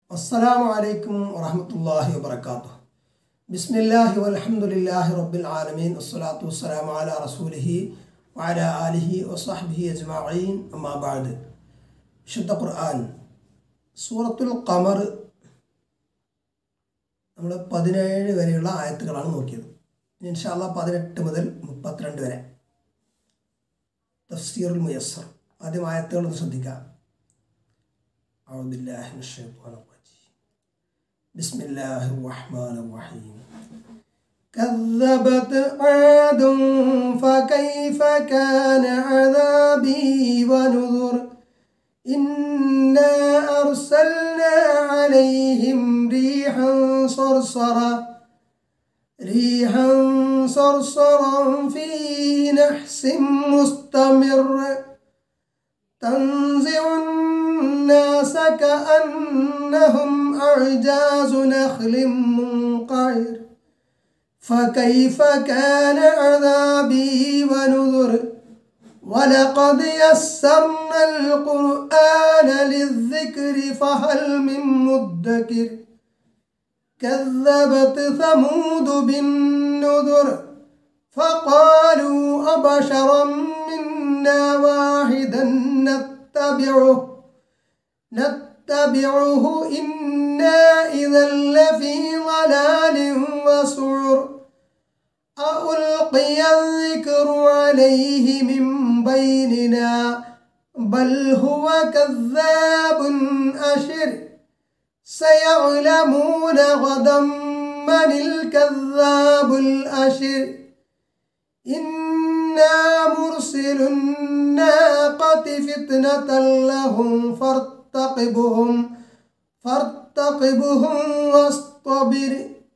السلام عليكم ورحمة الله وبركاته بسم الله والحمد لله رب العالمين والصلاة والسلام على رسوله وعلى آله وصحبه أجمعين أما بعد വിശുദ്ധ ഖുർആൻ സൂറത്തുൽ ഖമർ നമ്മൾ പതിനേഴ് വരെയുള്ള ആയത്തുകളാണ് നോക്കിയത് ഇനി ഇൻഷാല്ല പതിനെട്ട് മുതൽ മുപ്പത്തിരണ്ട് വരെ തഫ്സീറുൽ മുയസ്സർ ആദ്യം ആയത്തുകൾ ഒന്ന് ശ്രദ്ധിക്കാം أعوذ بالله من الشيطان الرجيم بسم الله الرحمن الرحيم كذبت عاد فكيف كان عذابي ونذر إنا أرسلنا عليهم ريحا صرصرا ريحا صرصرا في نحس مستمر تنزع الناس كأنهم أعجاز نخل منقعر فكيف كان عذابي ونذر ولقد يسرنا القرآن للذكر فهل من مدكر كذبت ثمود بالنذر فقالوا أبشرا منا واحدا نتبعه نتبعه إنا إذا لفي ضلال وسعر ألقي الذكر عليه من بيننا بل هو كذاب أشر سيعلمون غدا من الكذاب الأشر إنا مرسل الناقة فتنة لهم فارتقبهم فارتقبهم واصطبر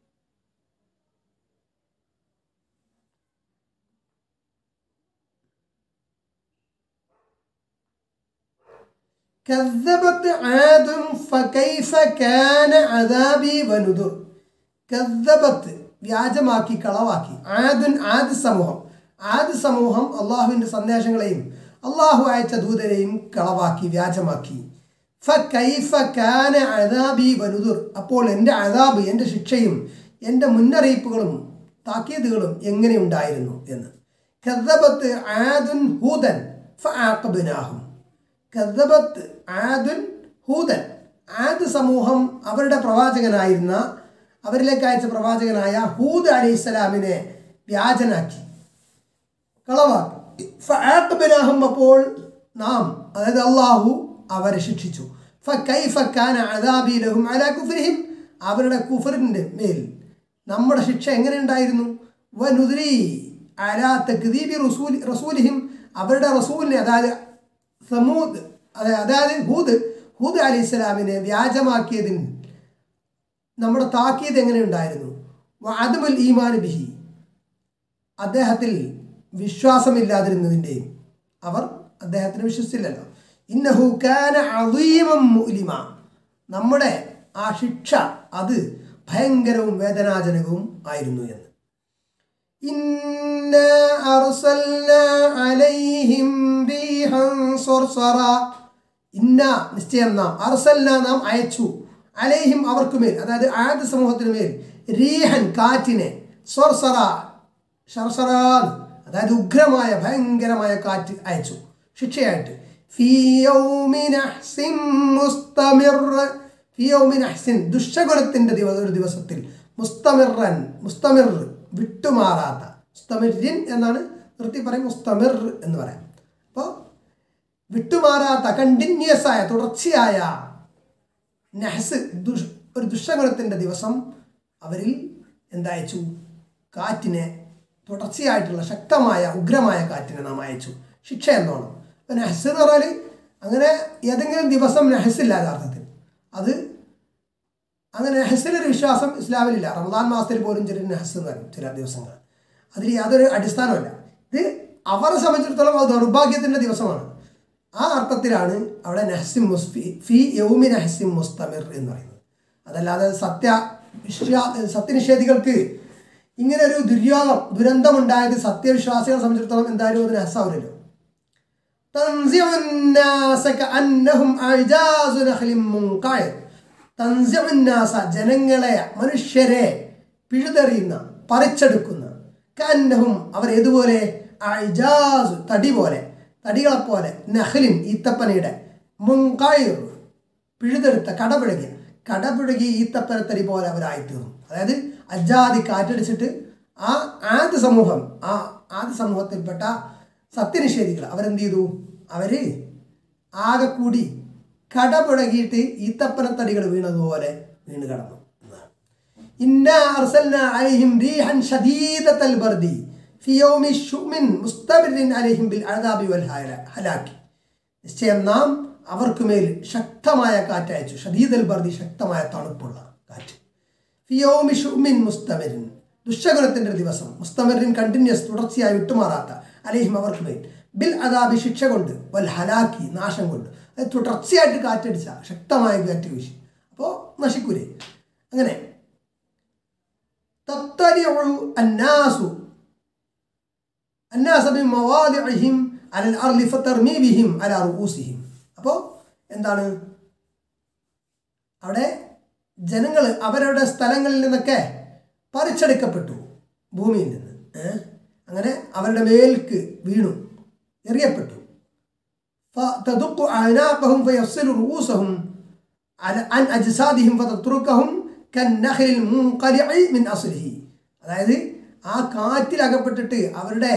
كذبت عاد فكيف كان عذابي ونذر كذبت വ്യാജമാക്കി കളവാക്കി ആദുൻ ആദ് സമൂഹം ആദ് സമൂഹം അള്ളാഹുവിൻ്റെ സന്ദേശങ്ങളെയും അള്ളാഹു അയച്ച ദൂതരെയും കളവാക്കി വ്യാജമാക്കി ഫ കൈഫ കാന അതാബി വനുദുർ അപ്പോൾ എൻ്റെ അതാബ് എൻ്റെ ശിക്ഷയും എൻ്റെ മുന്നറിയിപ്പുകളും താക്കീതുകളും എങ്ങനെ ഉണ്ടായിരുന്നു എന്ന് കദ്ദബത്ത് ആദുൻ ഹൂദൻ ഫാഖബിനാഹും കദ്ദബത്ത് ആദുൻ ഹൂദൻ ആദ് സമൂഹം അവരുടെ പ്രവാചകനായിരുന്ന അവരിലേക്ക് അയച്ച പ്രവാചകനായ ഹൂദ് അലി ഇസ്ലാമിനെ വ്യാജനാക്കി കളവാക്കി ഫാഖബിനാഹും അപ്പോൾ നാം അതായത് അള്ളാഹു അവരെ ശിക്ഷിച്ചു ഫ കൈഫ കാന അദാബി ലഹും അലാ കുഫ്രിഹിം അവരുടെ കുഫറിൻ്റെ മേൽ നമ്മുടെ ശിക്ഷ എങ്ങനെ ഉണ്ടായിരുന്നു വനുദ്രി അലാ തക്ദീബി റസൂൽ റസൂലിഹിം അവരുടെ റസൂലിനെ അതായത് സമൂദ് അതായത് ഹൂദ് ഹൂദ് അലി ഇസ്ലാമിനെ വ്യാജമാക്കിയതിന് നമ്മുടെ താക്കീത് എങ്ങനെ ഉണ്ടായിരുന്നു അതുമൽ ഈമാൻ ബിഹി അദ്ദേഹത്തിൽ വിശ്വാസമില്ലാതിരുന്നതിൻ്റെയും അവർ അദ്ദേഹത്തിന് വിശ്വസിച്ചില്ലല്ലോ ഇന്നഹു കാന അദീമം മുലിമ നമ്മുടെ ആ ശിക്ഷ അത് ഭയങ്കരവും വേദനാജനകവും ആയിരുന്നു എന്ന് ഇന്ന അർസൽന അലൈഹിം റീഹൻ സർസറ ഇന്ന നിശ്ചയം നാം അർസൽന നാം അയച്ചു അലൈഹിം അവർക്കുമേൽ അതായത് ആദ്യ സമൂഹത്തിന് മേൽ റീഹൻ കാറ്റിനെ സൊർസറ ഷർസറാൻ അതായത് ഉഗ്രമായ ഭയങ്കരമായ കാറ്റ് അയച്ചു ശിക്ഷയായിട്ട് ദുഷ്ടഗുണത്തിൻ്റെ ദിവ ഒരു ദിവസത്തിൽ മുസ്തമിറൻ മുസ്തമിർ വിട്ടുമാറാത്ത മുസ്തമിറിൻ എന്നാണ് നിർത്തി പറയും മുസ്തമിർ എന്ന് പറയാം അപ്പോൾ വിട്ടുമാറാത്ത കണ്ടിന്യൂസ് ആയ തുടർച്ചയായ നഹസ് ഒരു ദുഷ്ടഗുണത്തിൻ്റെ ദിവസം അവരിൽ എന്തായച്ചു കാറ്റിനെ തുടർച്ചയായിട്ടുള്ള ശക്തമായ ഉഗ്രമായ കാറ്റിനെ നാം അയച്ചു ശിക്ഷ എന്നോണം അപ്പം നഹസ് എന്ന് പറഞ്ഞാൽ അങ്ങനെ ഏതെങ്കിലും ദിവസം നഹസില്ല യഥാർത്ഥത്തിൽ അത് അങ്ങനെ നഹസിലൊരു വിശ്വാസം ഇസ്ലാമിലില്ല റമദാൻ മാസത്തിൽ പോലും ചെറിയ നഹസ് എന്ന് പറയും ചില ദിവസങ്ങൾ അതിൽ യാതൊരു അടിസ്ഥാനമല്ല ഇത് അവരെ സംബന്ധിച്ചിടത്തോളം അത് ദൗർഭാഗ്യത്തിൻ്റെ ദിവസമാണ് ആ അർത്ഥത്തിലാണ് അവിടെ നഹസിം മുസ്ഫി ഫി യൗമി നഹസിം മുസ്തമിർ എന്ന് പറയുന്നത് അതല്ലാതെ സത്യ വിശ്വാ സത്യനിഷേധികൾക്ക് ഇങ്ങനെ ഒരു ദുര്യോഗം ദുരന്തമുണ്ടായത് സത്യവിശ്വാസികളെ സംബന്ധിച്ചിടത്തോളം എന്തായാലും അത് നഹസാവില്ലല്ലോ تنزع الناس كأنهم أعجاز نخل منقعر തൻസിഉന്നാസ ജനങ്ങളെ മനുഷ്യരെ പിഴുതെറിയുന്ന പറിച്ചെടുക്കുന്ന കന്നഹും അവർ ഏതുപോലെ അജാസ് തടി പോലെ തടികളെ പോലെ നഹ്ലിൻ ഈത്തപ്പനയുടെ മുൻകായർ പിഴുതെടുത്ത കടപിഴകിയ കടപിഴകിയ ഈത്തപ്പനത്തടി പോലെ അവരായിത്തീർന്നു അതായത് അജാതി കാറ്റടിച്ചിട്ട് ആ ആദ്യ സമൂഹം ആ ആദ്യ സമൂഹത്തിൽപ്പെട്ട സത്യനിഷേധികൾ അവരെന്ത് ചെയ്തു അവര് ആകെ കൂടി കടപുഴകിയിട്ട് ഈത്തപ്പനത്തടികൾ വീണതുപോലെ വീണ് കടന്നു എന്നാണ് ഇന്നാ അർസൽനാ അലൈഹിം റീഹൻ ശദീദത്തൽ ബർദി ഫി യൗമി ശുമിൻ മുസ്തബിറിൻ അലൈഹിം ബിൽ അദാബി വൽ ഹല- ഹലാക്കി നിശ്ചയം നാം അവർക്ക് മേൽ ശക്തമായ കാറ്റ് അയച്ചു ഷദീദൽ ബർദി ശക്തമായ തണുപ്പുള്ള കാറ്റ് ഫിയോമി ഷുമിൻ മുസ്തമരിൻ ദുഷ്ടഗുണത്തിന്റെ ഒരു ദിവസം മുസ്തമരിൻ കണ്ടിന്യൂസ് തുടർച്ചയായി വിട്ടുമാറാത്ത അലേഹിം അവർക്ക് മേൽ ബിൽ അദാബി ശിക്ഷ കൊണ്ട് വൽ ഹലാക്കി നാശം കൊണ്ട് അത് തുടർച്ചയായിട്ട് കാറ്റടിച്ച ശക്തമായ കാറ്റ് വീശി അപ്പോൾ നശിക്കൂലേ അങ്ങനെ തത്തരിഉ അന്നാസു الناس بمواضعهم على الأرض فترمي بهم على رؤوسهم അപ്പോൾ എന്താണ് അവിടെ ജനങ്ങൾ അവരുടെ സ്ഥലങ്ങളിൽ നിന്നൊക്കെ പറിച്ചെടുക്കപ്പെട്ടു ഭൂമിയിൽ നിന്ന് ഏ? അങ്ങനെ അവരുടെ മേൽക്ക് വീണു എറിയപ്പെട്ടു فتدق أعناقهم فيفصل رؤوسهم على عن أجسادهم فتتركهم كالنخل المنقلع من أصله അതായത് ആ കാറ്റിൽ അകപ്പെട്ടിട്ട് അവരുടെ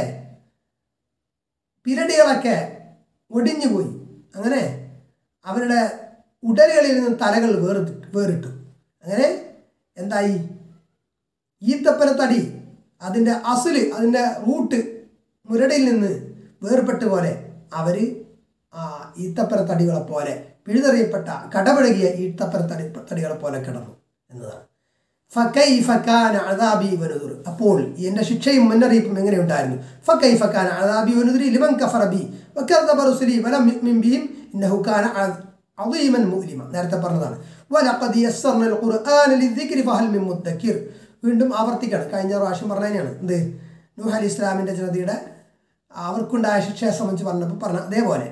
പിരടികളൊക്കെ ഒടിഞ്ഞുപോയി അങ്ങനെ അവരുടെ ഉടലുകളിൽ നിന്ന് തലകൾ വേറി വേറിട്ടു അങ്ങനെ എന്തായി ഈത്തപ്പനത്തടി അതിൻ്റെ അസുല് അതിൻ്റെ റൂട്ട് മുരടിയിൽ നിന്ന് വേർപെട്ട പോലെ അവർ ആ ഈത്തപ്പനത്തടികളെ പോലെ പിഴുതെറിയപ്പെട്ട കടപഴകിയ ഈത്തപ്പനത്തടി തടികളെ പോലെ കിടന്നു എന്നതാണ് ഫക്കൈ ഫക്കാന അഴതാബി വനുദുർ അപ്പോൾ എൻ്റെ ശിക്ഷയും മുന്നറിയിപ്പും എങ്ങനെയുണ്ടായിരുന്നു ഫക്കൈ ഫക്കാന അഴതാബി വനുദുരി ലിമൻ കഫറബി വക്കർദബ റുസുലി വലം യുഅ്മിൻ ബിഹിം ഇന്നഹു കാന അദീമൻ മുഅ്ലിമ നേരത്തെ പറഞ്ഞതാണ് വലഖദ് യസ്സർന അൽ ഖുർആന ലിദ്ദിക്രി ഫഹൽ മിൻ മുദ്ദക്കിർ വീണ്ടും ആവർത്തിക്കുകയാണ് കഴിഞ്ഞ പ്രാവശ്യം പറഞ്ഞ തന്നെയാണ് എന്ത് നൂഹ് അലി ഇസ്ലാമിൻ്റെ ജനതയുടെ അവർക്കുണ്ടായ ശിക്ഷയെ സംബന്ധിച്ച് പറഞ്ഞപ്പോൾ പറഞ്ഞ അതേപോലെ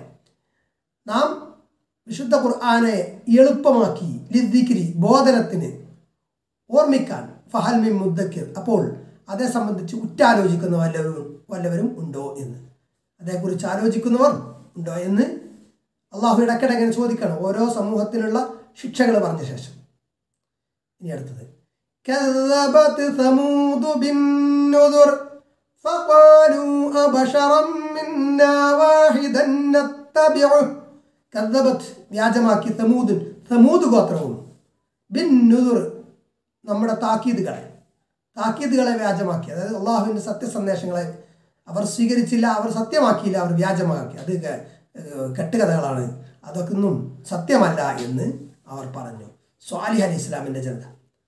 നാം വിശുദ്ധ ഖുർആനെ എളുപ്പമാക്കി ലിദ്ദിക്രി ബോധനത്തിന് ഓർമ്മിക്കാൻ ഫഹൽ മിൻ മുദ്ദക്കിർ അപ്പോൾ അതേ സംബന്ധിച്ച് ഉറ്റാലോചിക്കുന്ന വല്ലവരും വല്ലവരും ഉണ്ടോ എന്ന് അതേക്കുറിച്ച് ആലോചിക്കുന്നവർ ഉണ്ടോ എന്ന് അള്ളാഹു ഇടയ്ക്കിടയ്ക്ക് ചോദിക്കണം ഓരോ സമൂഹത്തിനുള്ള ശിക്ഷകൾ പറഞ്ഞ ശേഷം ഇനി അടുത്തത് كذبت ثمود بالنذر فقالوا أبشرا منا واحدا نتبعه كذبت വ്യാജമാക്കി തമൂദ് തമൂദ് ഗോത്രവും ബിൻ നുദുർ നമ്മുടെ താക്കീതുകളെ താക്കീതുകളെ വ്യാജമാക്കി അതായത് അള്ളാഹുവിൻ്റെ സത്യസന്ദേശങ്ങളെ അവർ സ്വീകരിച്ചില്ല അവർ സത്യമാക്കിയില്ല അവർ വ്യാജമാക്കി അത് ക- ഏഹ് കെട്ടുകഥകളാണ് അതൊക്കെ ഒന്നും സത്യമല്ല എന്ന് അവർ പറഞ്ഞു സ്വാലിഹ് അലി ഇസ്ലാമിൻ്റെ ജനത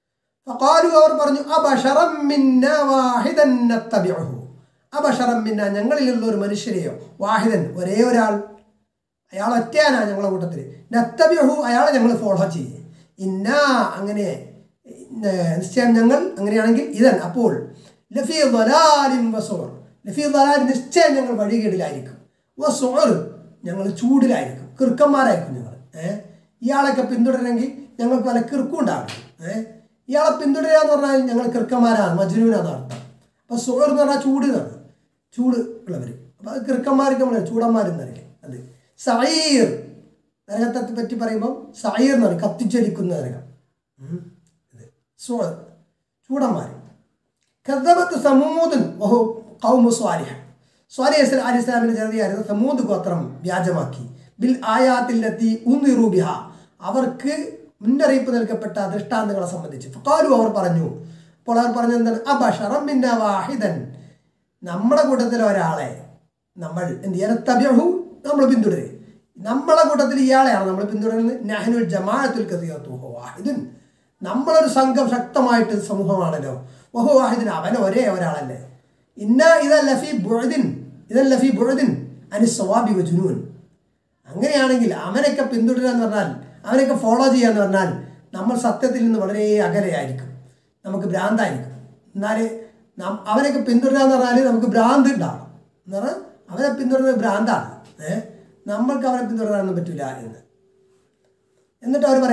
ഫഖാലു അവർ പറഞ്ഞു അബഷറം മിന്ന വാഹിദൻ നത്തബിഉഹു അബഷറം മിന്ന ഞങ്ങളിലുള്ള ഒരു മനുഷ്യരെയോ വാഹിദൻ ഒരേ ഒരാൾ അയാൾ ഒറ്റയാനാ ഞങ്ങളെ കൂട്ടത്തിൽ നത്തബിഹു അയാളെ ഞങ്ങൾ ഫോളോ ചെയ്യും ഇന്നാ അങ്ങനെ ഇന്ന നിശ്ചയം ഞങ്ങൾ അങ്ങനെയാണെങ്കിൽ ഇതൻ അപ്പോൾ ലഫി ദലാലിൻ വസോർ ലഫി ദലാൽ നിശ്ചയം ഞങ്ങൾ വഴികേടിലായിരിക്കും വസോർ ഞങ്ങൾ ചൂടിലായിരിക്കും കിറുക്കന്മാരായിരിക്കും ഞങ്ങൾ ഏഹ് ഇയാളൊക്കെ പിന്തുടരണമെങ്കിൽ ഞങ്ങൾക്ക് വല്ല കിറുക്കും ഉണ്ടാകും ഏഹ് ഇയാളെ പിന്തുടരുക എന്ന് പറഞ്ഞാൽ ഞങ്ങൾ കിറുക്കന്മാരാണ് മജ്നൂനാണ് അർത്ഥം അപ്പോൾ സോർ എന്ന് പറഞ്ഞാൽ ചൂട് എന്നാണ് ചൂട് ഉള്ളവർ അപ്പോൾ അത് കിറുക്കന്മാർക്ക് നമ്മൾ ചൂടന്മാരെന്നറിയാം അത് സയീർ നരകത്തെ പറ്റി പറയുമ്പോൾ സയീർ എന്നാണ് കത്തിച്ചൊലിക്കുന്ന നരകം ഉം. ഇത് സോ ചൂടന്മാർ കദ്ദബത്ത് സമൂദൻ വഹു കൗമു സ്വാലിഹ സ്വാലിഹ് ഇസ്ലാം അലി ഇസ്ലാമിൻ്റെ ജനതയായിരുന്നു സമൂദ് ഗോത്രം വ്യാജമാക്കി ബിൽ ആയാത്തിലെത്തി ഉന്നിറൂബിഹ അവർക്ക് മുന്നറിയിപ്പ് നൽകപ്പെട്ട ദൃഷ്ടാന്തങ്ങളെ സംബന്ധിച്ച് ഫക്കാലു അവർ പറഞ്ഞു അപ്പോൾ അവർ പറഞ്ഞു എന്താണ് അബഷറം മിന്ന വാഹിദൻ നമ്മുടെ കൂട്ടത്തിൽ ഒരാളെ നമ്മൾ എന്ത് ചെയ്യാൻ തബ്യഹു നമ്മൾ പിന്തുടരുക നമ്മളെ കൂട്ടത്തിൽ ഇയാളെയാണ് നമ്മൾ പിന്തുടരുന്നത് നഹനുൽ ജമാഅത്തുൽ കസീറത്തു വാഹിദുൻ നമ്മളൊരു സംഘം ശക്തമായിട്ട് സമൂഹമാണല്ലോ വഹു വാഹിദിൻ അവൻ ഒരേ ഒരാളല്ലേ ഇന്ന ഇതല്ല ഫി ബുഴദിൻ ഇതല്ല ഫി ബുഴദിൻ അനി സ്വവാബി ജുനൂൻ അങ്ങനെയാണെങ്കിൽ അവനൊക്കെ പിന്തുടരുക എന്ന് പറഞ്ഞാൽ അവനൊക്കെ ഫോളോ ചെയ്യുക എന്ന് പറഞ്ഞാൽ നമ്മൾ സത്യത്തിൽ നിന്ന് വളരെ അകലെയായിരിക്കും നമുക്ക് ഭ്രാന്തായിരിക്കും എന്നാൽ നാം അവനൊക്കെ പിന്തുടരുക എന്ന് പറഞ്ഞാൽ നമുക്ക് ഭ്രാന്ത് ഉണ്ടാവും എന്ന് പറഞ്ഞാൽ അവനെ പിന്തുടരുന്നത് ഭ്രാന്താണ് ഏഹ് നമ്മൾക്ക് അവനെ പിന്തുടരാനൊന്നും പറ്റില്ല എന്ന് എന്നിട്ട് അവർ പറയാം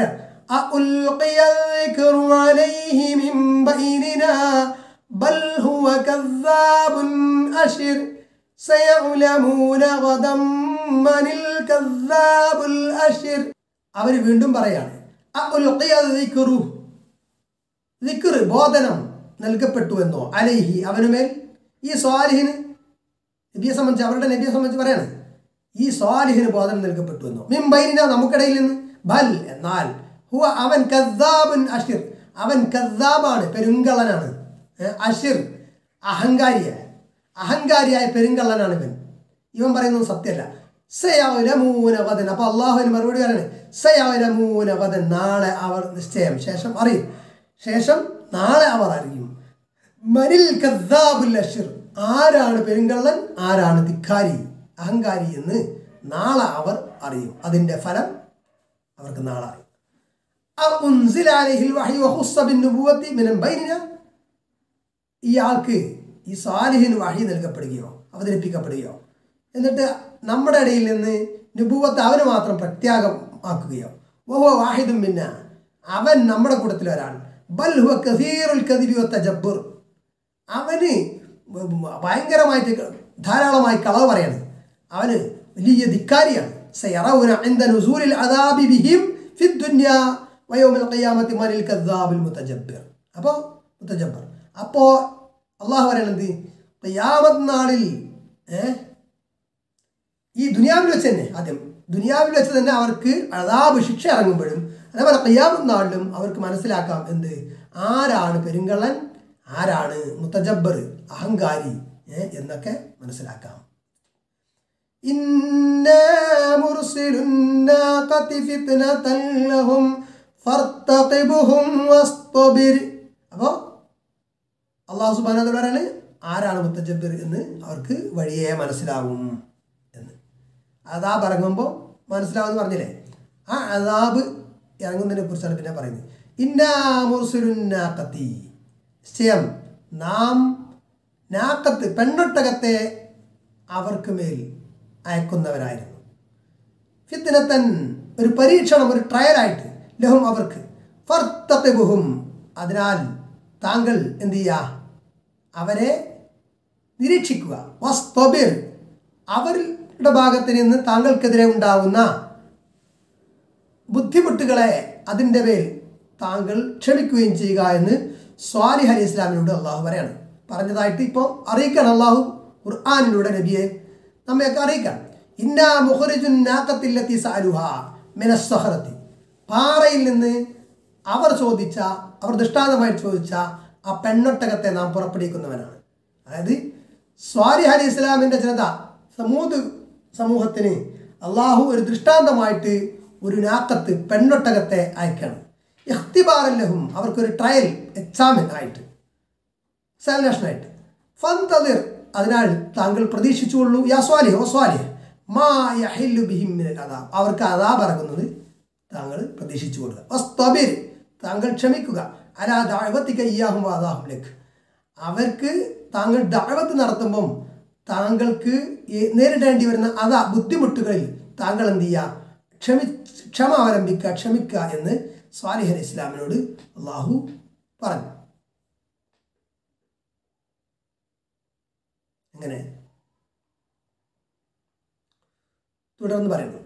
أألقي الذكر عليه من بيننا بل هو كذاب أشر سيعلمون غدا من الكذاب الأشر അവർ വീണ്ടും പറയാണ് അഉൽഖിയ ദിക്റു ദിക്ർ ബോധനം നൽകപ്പെട്ടു എന്നോ അലൈഹി അവനുമേൽ ഈ സ്വാലിഹിന് നബിയെ സംബന്ധിച്ച് അവരുടെ നബിയെ സംബന്ധിച്ച് പറയാണ് ഈ സ്വാലിഹിന് ബോധനം നൽകപ്പെട്ടു എന്നോ മിംബൈന നമുക്കിടയിൽ നിന്ന് ബൽ എന്നാൽ ഹുവ അവൻ കദ്ദാബുൻ അഷിർ അവൻ കദ്ദാബാണ് പെരുങ്കള്ളനാണ് ഏ, അഷിർ അഹങ്കാരിയായ അഹങ്കാരിയായ പെരുങ്കള്ളനാണ് ഇവൻ ഇവൻ പറയുന്നത് സത്യമല്ല സയാവലമൂനവദൻ അപ്പൊ അള്ളാഹുവിന് മറുപടി പറയാണ് സയാവലമൂനവദൻ നാളെ അവർ നിശ്ചയം ശേഷം അറിയും ശേഷം നാളെ അവർ അറിയും മനിൽ കദ്ദാബുൽ അഷിർ ആരാണ് പെരുങ്കള്ളൻ ആരാണ് ധിക്കാരി അഹങ്കാരി എന്ന് നാളെ അവർ അറിയും അതിൻ്റെ ഫലം അവർക്ക് നാളെ അറിയും أأنزل عليه الوحي وخص بالنبوة من بيننا ഇയാൾക്ക് ഈ സാലിഹിന് വഴി നൽകപ്പെടുകയോ അവതരിപ്പിക്കപ്പെടുകയോ എന്നിട്ട് നമ്മുടെ ഇടയിൽ നിന്ന് നുപൂവത്ത് അവന് മാത്രം പ്രത്യാഗമാക്കുകയോ ഓഹോ വാഹിദും പിന്നെ അവൻ നമ്മുടെ കൂട്ടത്തിൽ ഒരാൾ ബൽ ഹുവ കസീറുൽ കദിബിവത്ത ജബ്ബുർ അവന് ഭയങ്കരമായിട്ട് ധാരാളമായി കളവ് പറയാണ് അവന് വലിയ ധിക്കാരിയാണ് സയറൗന عند نزول العذاب بهم في الدنيا ويوم القيامة من الكذاب المتجبر അപ്പോൾ മുത്തജബ്ബർ അപ്പോൾ അള്ളാഹു പറയണത് ഖിയാമത്ത് നാളിൽ ഏ ഈ ദുനിയാവിൽ വെച്ച് തന്നെ ആദ്യം ദുനിയാവിൽ വെച്ച് തന്നെ അവർക്ക് അതാബ് ശിക്ഷ ഇറങ്ങുമ്പോഴും അതേപോലെ ഖിയാമത്ത് നാളിലും അവർക്ക് മനസ്സിലാക്കാം എന്ത് ആരാണ് പെരുങ്കള്ളൻ ആരാണ് മുത്തജബ്ബർ അഹങ്കാരി ഏ, എന്നൊക്കെ മനസ്സിലാക്കാം إنا مرسل الناقة فتنة لهم فارتقبهم واصطبر അപ്പോൾ അള്ളാഹു സുബാന പറയാണ് ആരാണ് മുത്തജബ്ബർ എന്ന് അവർക്ക് വഴിയേ മനസ്സിലാവും എന്ന് അതാബ് ഇറങ്ങുമ്പോൾ മനസ്സിലാവും എന്ന് പറഞ്ഞില്ലേ ആ അതാബ് ഇറങ്ങുന്നതിനെ കുറിച്ചാണ് പിന്നെ പറയുന്നത് ഇന്നാ മുർസുലുന്നാക്കത്തി നിശ്ചയം നാം നാക്കത്ത് പെണ്ണൊട്ടകത്തെ അവർക്ക് മേൽ അയക്കുന്നവരായിരുന്നു ഫിത്തിനത്തൻ ഒരു പരീക്ഷണം ഒരു ട്രയലായിട്ട് ലഹും അവർക്ക് ഫർത്തബുഹും അതിനാൽ താങ്കൾ എന്ത് ചെയ്യുക അവരെ നിരീക്ഷിക്കുക വസ്തബിർ അവരുടെ ഭാഗത്ത് നിന്ന് താങ്കൾക്കെതിരെ ഉണ്ടാകുന്ന ബുദ്ധിമുട്ടുകളെ അതിൻ്റെ മേൽ താങ്കൾ ക്ഷമിക്കുകയും ചെയ്യുക എന്ന് സ്വാലിഹ് അലി ഇസ്ലാമിനോട് അള്ളാഹു പറയാണ് പറഞ്ഞതായിട്ട് ഇപ്പോൾ അറിയിക്കണം അള്ളാഹു ഖുർആാനിലൂടെ നബിയെ നമ്മയൊക്കെ അറിയിക്കാം ഇന്നാ മുഹറിജുൻ നാക്കത്തില്ലെത്തി സാലുഹ മിനസ്സഹറത്തി പാറയിൽ നിന്ന് അവർ ചോദിച്ച അവർ ദൃഷ്ടാന്തമായിട്ട് ചോദിച്ച ആ പെണ്ണൊട്ടകത്തെ നാം പുറപ്പെടുവിക്കുന്നവനാണ് അതായത് സ്വാലിഹ് അലി ഇസ്ലാമിൻ്റെ ജനത സമൂത് സമൂഹത്തിന് അള്ളാഹു ഒരു ദൃഷ്ടാന്തമായിട്ട് ഒരു നാക്കത്ത് പെണ്ണൊട്ടകത്തെ അയക്കണം ഇഖ്തിബാറല്ലഹും അവർക്കൊരു ട്രയൽ എക്സാമിൻ ആയിട്ട് എക്സാമിനേഷനായിട്ട് ഫന്തതിർ അതിനാൽ താങ്കൾ പ്രതീക്ഷിച്ചുകൊള്ളൂ യാ സ്വാലിഹ് ഓ സ്വാലിഹ് മാ യഹില്ലു ബിഹിം മിനൽ അദാബ് അവർക്ക് അദാബ് ഇറങ്ങുന്നത് താങ്കൾ പ്രതീക്ഷിച്ചു കൊടുക്കുക വസ്തബിർ താങ്കൾ ക്ഷമിക്കുക അലാ ദാഴ്വത്തിക്ക് ഇയാഹും വാദാഹും ലക്ക് അവർക്ക് താങ്കൾ ദാഴ്വത്ത് നടത്തുമ്പം താങ്കൾക്ക് ഈ നേരിടേണ്ടി വരുന്ന അതാ ബുദ്ധിമുട്ടുകളിൽ താങ്കൾ എന്ത് ചെയ്യുക ക്ഷമി ക്ഷമ അവലംബിക്കുക ക്ഷമിക്കുക എന്ന് സ്വാലിഹ് അലി ഇസ്ലാമിനോട് അള്ളാഹു പറഞ്ഞു എങ്ങനെ തുടർന്ന് പറയുന്നു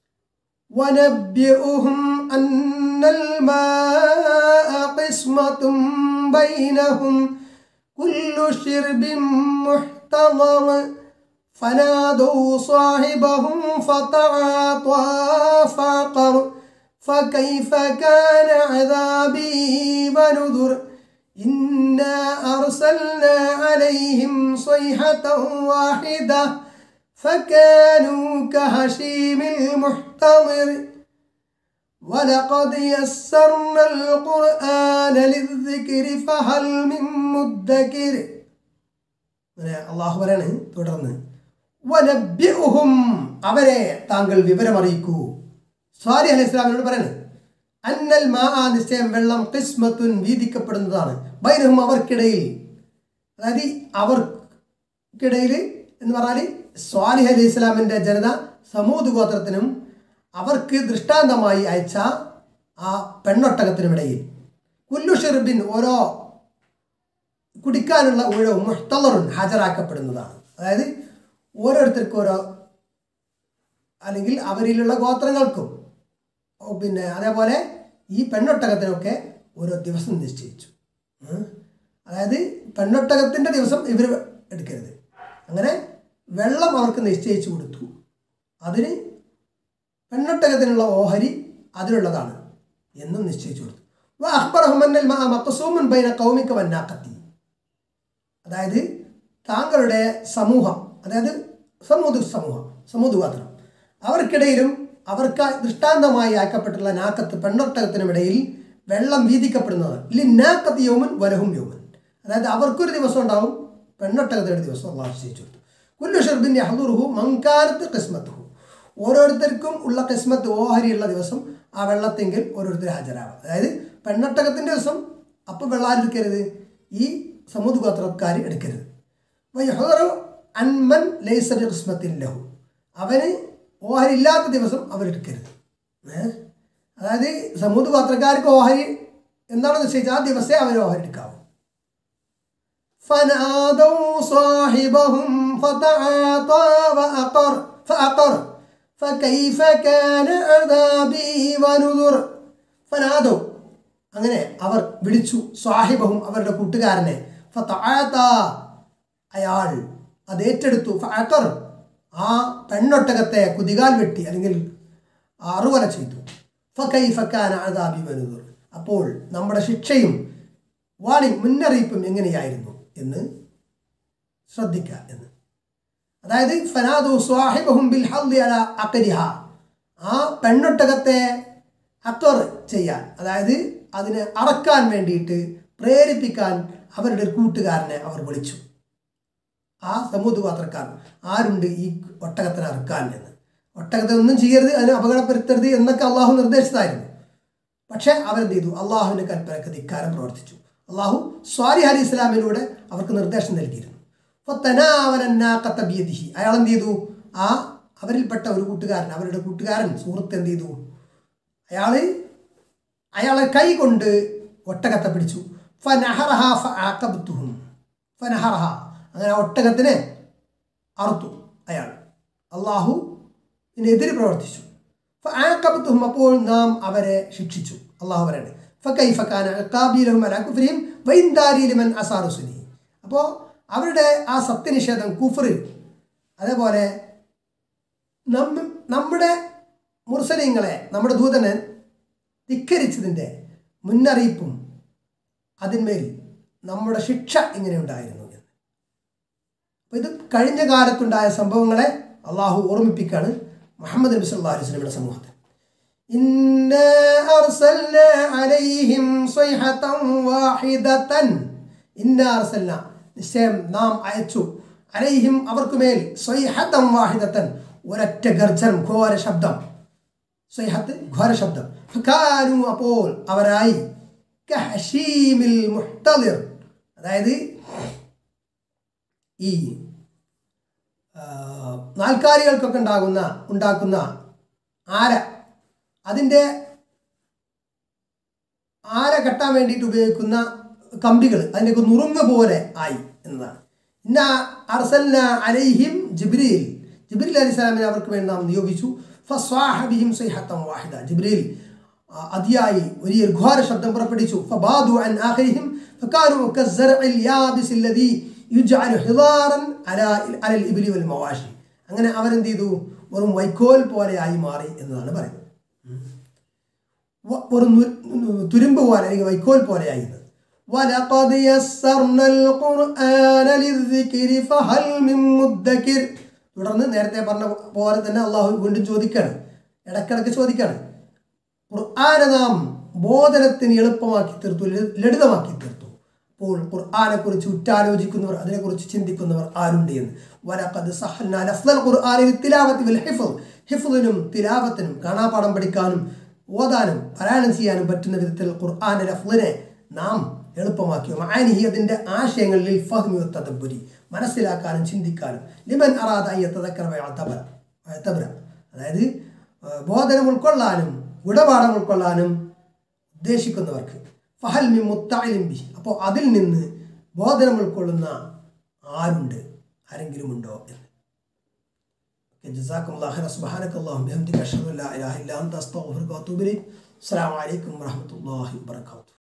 ونبئهم أن الماء قسمة بينهم كل شرب محتضر فنادوا صاحبهم فتعاطى فعقر فكيف كان عذابي ونذر إنا أرسلنا عليهم صيحة واحدة فكانوا كهشيم المحتضر ولقد يسرنا القرآن للذكر فهل من مدكر അള്ളാഹു പറയാണ് തുടർന്ന് വനബ്യഉഹും അവരെ താങ്കൾ വിവരമറിയിക്കൂ സ്വാലി അലൈഹി ഇസ്ലാമിനോട് പറയാണ് അന്നൽ മാ ആ നിശ്ചയം വെള്ളം കിസ്മത്തുൻ വീതിക്കപ്പെടുന്നതാണ് ബൈനഹും അവർക്കിടയിൽ അതായത് അവർക്കിടയിൽ എന്ന് പറഞ്ഞാൽ സ്വാലിഹ് അലൈഹി ഇസ്ലാമിൻ്റെ ജനത സമൂത് ഗോത്രത്തിനും അവർക്ക് ദൃഷ്ടാന്തമായി അയച്ച ആ പെണ്ണൊട്ടകത്തിനുമിടയിൽ കുല്ലു ഷെർബിൻ ഓരോ കുടിക്കാനുള്ള ഊഴവും മുഹ്തലറുൻ ഹാജരാക്കപ്പെടുന്നതാണ് അതായത് ഓരോരുത്തർക്കും ഓരോ അല്ലെങ്കിൽ അവരിലുള്ള ഗോത്രങ്ങൾക്കും ഓ, പിന്നെ അതേപോലെ ഈ പെണ്ണൊട്ടകത്തിനൊക്കെ ഓരോ ദിവസം നിശ്ചയിച്ചു ഉം. അതായത് പെണ്ണൊട്ടകത്തിൻ്റെ ദിവസം ഇവർ എടുക്കരുത് അങ്ങനെ വെള്ളം അവർക്ക് നിശ്ചയിച്ചു കൊടുത്തു അതിന് പെണ്ണൊട്ടകത്തിനുള്ള ഓഹരി അതിലുള്ളതാണ് എന്നും നിശ്ചയിച്ചു കൊടുത്തു വ അഖ്ബറഹുമന്നൽ മാ മഖ്സൂമുൻ ബൈന ഖൗമിക വന്നാഖത്തി അതായത് താങ്കളുടെ സമൂഹം അതായത് സമൂഹ സമൂഹം സമൂഹ ഗോത്രം അവർക്കിടയിലും അവർക്ക് ദൃഷ്ടാന്തമായി ആക്കപ്പെട്ടുള്ള നാക്കത്ത് പെണ്ണൊട്ടകത്തിനുമിടയിൽ വെള്ളം വീതിക്കപ്പെടുന്നത് ലി നാക്കത്ത് യോമൻ വലഹും യോമൻ അതായത് അവർക്കൊരു ദിവസം ഉണ്ടാവും പെണ്ണൊട്ടകത്തിനൊരു ദിവസം അള്ളാഹു നിശ്ചയിച്ചു കൊടുത്തു കുല്ലു ഷെർബിൻ യഹ്ദുറുഹു മങ്കാരത്ത് കിസ്മത്തുഹു ഓരോരുത്തർക്കും ഉള്ള കിസ്മത്ത് ഓഹരിയുള്ള ദിവസം ആ വെള്ളത്തെങ്കിൽ ഓരോരുത്തർ ഹാജരാവാം അതായത് പെണ്ണൊട്ടകത്തിൻ്റെ ദിവസം അപ്പം വെള്ളം ആരും എടുക്കരുത് ഈ സമൂഹ ഗോത്രക്കാർ എടുക്കരുത് വയഹുറു അൻമൻ ലൈസ കിസ്മത്തിൻ ലഹു അവന് ഓഹരി ഇല്ലാത്ത ദിവസം അവരെടുക്കരുത് ഏ? അതായത് സമൂഹ ഗോത്രക്കാർക്ക് ഓഹരി എന്താണെന്ന് നിശ്ചയിച്ചാൽ ആ ദിവസമേ അവർ ഓഹരി എടുക്കാവൂ فنادوا صاحبهم فتعاطى وأقر فأقر فكيف كان عذابي ونذر فنادوا അങ്ങനെ അവർ വിളിച്ചു സ്വാഹിബഹും അവരുടെ കൂട്ടുകാരനെ ഫതആത അയാൾ അത് ഏറ്റെടുത്തു ഫഅഖർ ആ പെണ്ണൊട്ടകത്തെ കുതികാൽ വെട്ടി അല്ലെങ്കിൽ അറുവല ചെയ്തു ഫകൈഫ കാന അദാബി വനുദുർ അപ്പോൾ നമ്മുടെ ശിക്ഷയും വാണിംഗ് മുന്നറിയിപ്പും എങ്ങനെയായിരുന്നു എന്ന് ശ്രദ്ധിക്കുക എന്ന് അതായത് ഫനാദു സ്വാഹിബഹും ബിൽ ഹദ്ദി അല അഖരിഹ ആ പെണ്ണൊട്ടകത്തെ അക്വർ ചെയ്യാൻ അതായത് അതിനെ അറക്കാൻ വേണ്ടിയിട്ട് പ്രേരിപ്പിക്കാൻ അവരുടെ ഒരു കൂട്ടുകാരനെ അവർ വിളിച്ചു ആ സമൂഹ പാത്രക്കാർ ആരുണ്ട് ഈ ഒട്ടകത്തിനെ അറുക്കാൻ എന്ന് ഒട്ടകത്തെ ഒന്നും ചെയ്യരുത് അതിനെ അപകടപ്പെടുത്തരുത് എന്നൊക്കെ അള്ളാഹു നിർദ്ദേശിച്ചതായിരുന്നു പക്ഷേ അവരെന്ത് ചെയ്തു അള്ളാഹുവിൻ്റെ കൽപ്പനക്ക് ധിക്കാരം പ്രവർത്തിച്ചു അള്ളാഹു സ്വാരി അലി ഇസ്ലാമിലൂടെ അവർക്ക് നിർദ്ദേശം നൽകിയിരുന്നു അപ്പോൾ തനാവലന്നാക്കത്ത ബിയദിഹി അയാൾ എന്ത് ചെയ്തു ആ അവരിൽപ്പെട്ട ഒരു കൂട്ടുകാരൻ അവരുടെ കൂട്ടുകാരൻ സുഹൃത്ത് എന്ത് ചെയ്തു അയാൾ അയാളെ കൈ കൊണ്ട് ഒട്ടകത്തെ പിടിച്ചു ഫനഹറഹ ഫഅഖബ്തുഹും ഫനഹറഹ അങ്ങനെ ആ ഒട്ടകത്തിനെ അറുത്തു അയാൾ അള്ളാഹു ഇതിനെതിരെ പ്രവർത്തിച്ചു ഫആഖബ്തുഹും അപ്പോൾ നാം അവരെ ശിക്ഷിച്ചു അള്ളാഹു പറയാണ് ഫകൈഫ കാന അഖാബിലഹും അലാ കുഫ്രിഹിം വഇൻദാരി ലിമൻ അസാറുസുനി അപ്പോൾ അവരുടെ ആ സത്യനിഷേധം കുഫർ അതേപോലെ നമ്മ നമ്മുടെ മുർസലിങ്ങളെ നമ്മുടെ ദൂതനെ ധിക്കരിച്ചതിൻ്റെ മുന്നറിയിപ്പും അതിന്മേൽ നമ്മുടെ ശിക്ഷ ഇങ്ങനെ ഉണ്ടായിരുന്നു എന്ന് അപ്പോൾ ഇത് കഴിഞ്ഞ കാലത്തുണ്ടായ സംഭവങ്ങളെ അള്ളാഹു ഓർമ്മിപ്പിക്കുകയാണ് മുഹമ്മദ് നബി സല്ലല്ലാഹു അലൈഹി വസല്ലമയുടെ സമൂഹത്തിൽ إنا أرسلنا عليهم صيحة واحدة إنا أرسلنا നിശ്ചയം നാം അയച്ചു അലൈഹിം അവർക്കുമേൽ സ്വൈഹത്തം വാഹിദത്തൻ ഒരൊറ്റ ഗർജനം ഘോര ശബ്ദം സ്വൈഹത്ത് ഘോര ശബ്ദം ഫകാനു അപ്പോൾ അവരായി കഹശീമിൽ മുഹ്തദിർ അതായത് ഈ ആ, നാൽക്കാലികൾക്കൊക്കെ ഉണ്ടാകുന്ന ഉണ്ടാക്കുന്ന ആര അതിൻ്റെ ആര കെട്ടാൻ വേണ്ടിയിട്ട് ഉപയോഗിക്കുന്ന കമ്പികൾ അതിൻ്റെയൊക്കെ നുറുങ്ങ് പോലെ ആയി എന്നതാണ് ഇന്ന അർസൽന അലൈഹിം ജിബ്രീൽ ജിബ്രീൽ അലി സ്വലാമിനെ അവർക്ക് വേണ്ടി നാം നിയോഗിച്ചു ഫസ്വാഹബിഹിം സൈഹത്തം വാഹിദ ജിബ്രീൽ ആ, അതിയായി വലിയ ഘോര ശബ്ദം പുറപ്പെടുവിച്ചു ഫബാദു അൻ ആഖിരിഹിം ഫകാനു കസ്സർഇൽ യാബിസ് الذي يجعل حضارا على على الابل والمواشي അങ്ങനെ അവരെന്ത് ചെയ്തു വെറും വൈക്കോൽ പോലെയായി മാറി എന്നതാണ് പറയുന്നത് വ- ഒരു നു- നു- തുരുമ്പ് പോലെ അല്ലെങ്കിൽ വൈക്കോൽ പോലെയായി ഇത് وَلَقَدْ يَسَّرْنَا الْقُرْآنَ لِلذِّكْرِ فَهَلْ مِن مُدَّكِرٍ തുടർന്ന് നേരത്തെ പറഞ്ഞ പോലെ തന്നെ അള്ളാഹു വീണ്ടും ചോദിക്കാണ് ഇടക്കിടക്ക് ചോദിക്കാണ് ഖുർആനെ നാം ബോധനത്തിന് എളുപ്പമാക്കി തീർത്തു ലളിത- ലളിതമാക്കി തീർത്തു അപ്പോൾ ഖുർആനെ കുറിച്ച് ഉറ്റാലോചിക്കുന്നവർ അതിനെക്കുറിച്ച് ചിന്തിക്കുന്നവർ ആരുണ്ട് എന്ന് വലഖദ് സഹൽനാ ലഫ്ദൽ ഖുർആനിൽ തിലാവത്തി വൽ ഹിഫ്ദ് ഹിഫ്ദിനും തിലാവത്തിനും കാണാപാഠം പഠിക്കാനും ഓതാനും പാരായണം ചെയ്യാനും പറ്റുന്ന വിധത്തിൽ ഖുർആന്റെ ലഫ്ദിനെ നാം എളുപ്പമാക്കി മാനിഹി അതിൻ്റെ ആശയങ്ങളിൽ ഫഹ്മി തദബ്ബുരി മനസ്സിലാക്കാനും ചിന്തിക്കാനും ലിമൻ അറാദ അയ്യത്തതക്കറ അതായത് ആ, ബോധനം ഉൾക്കൊള്ളാനും ഗുണപാഠം ഉൾക്കൊള്ളാനും ഉദ്ദേശിക്കുന്നവർക്ക് ഫഹൽ മി മുത്തലിംബി അപ്പോൾ അതിൽ നിന്ന് ബോധനം ഉൾക്കൊള്ളുന്ന ആരുണ്ട് ആരെങ്കിലും ഉണ്ടോ എന്ന് جزاكم الله خيرا سبحانك اللهم وبحمدك اشهد ان لا اله الا انت استغفرك واتوب اليك السلام عليكم ورحمه الله وبركاته